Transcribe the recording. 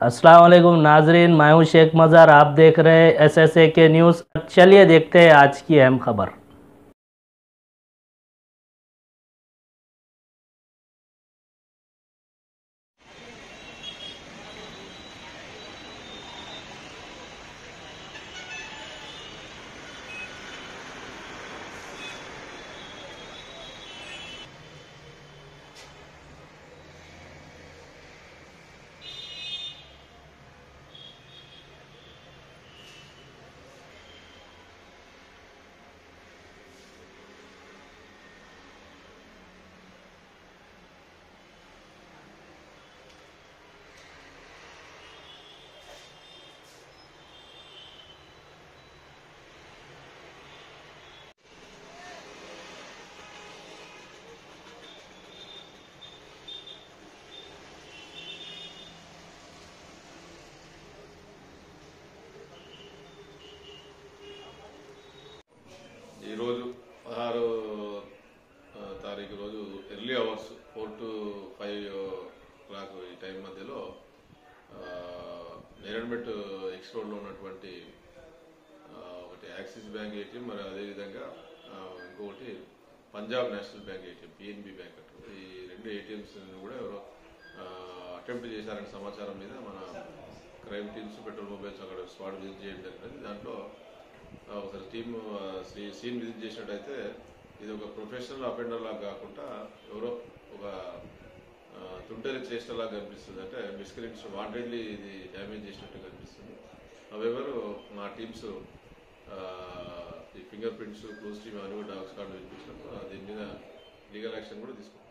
अस्सलाम वालेकुम नाजरीन मैं हूं शेख मज़ार आप देख रहे हैं एस एस ए के न्यूज़ चलिए देखते हैं आज की अहम खबर ఈరోజు పదహారు ఆ, తారీఖు రోజు early hours four to five clock ఈ టైం మధ్యలో ఆ, నేరన్మెట్ ఎక్స్ రోడ్లో ఉన్నటువంటి ఆ, ఒకటి యాక్సిస్ బ్యాంక్ ఏటీఎం మరి అదేవిధంగా ఆ, ఇంకొకటి Punjab National Bank ATM PNB bank అటు ఈ రెండు ఏటీఎంస్ కూడా ఎవరో అటెంప్ట్ చేశారనే సమాచారం మీద మన క్రైమ్ టీమ్స్ పెట్రోల్ మొబైల్స్ అక్కడ స్పాట్ విజిట్ చేయడం జరిగింది దాంట్లో ఆ, ఒకసారి టీమ్ సీన్ విజిట్ చేసినట్టయితే ఇది ఒక ప్రొఫెషనల్ అఫెండర్ లాగా కాకుండా ఎవరో ఒక ఆ, తుంటరి చేష్టలాగా కనిపిస్తుంది అంటే మిస్క్రీన్స్ వాంటెడ్లీ ఇది డ్యామేజ్ చేసినట్టు కనిపిస్తుంది అవెవరు మా టీమ్స్ ఈ ఫింగర్ ప్రింట్స్ క్లోజ్ టీమ్ అని కూడా డాగ్స్ కార్డు వినిపించడం దీని మీద లీగల్ యాక్షన్ కూడా తీసుకుంటాం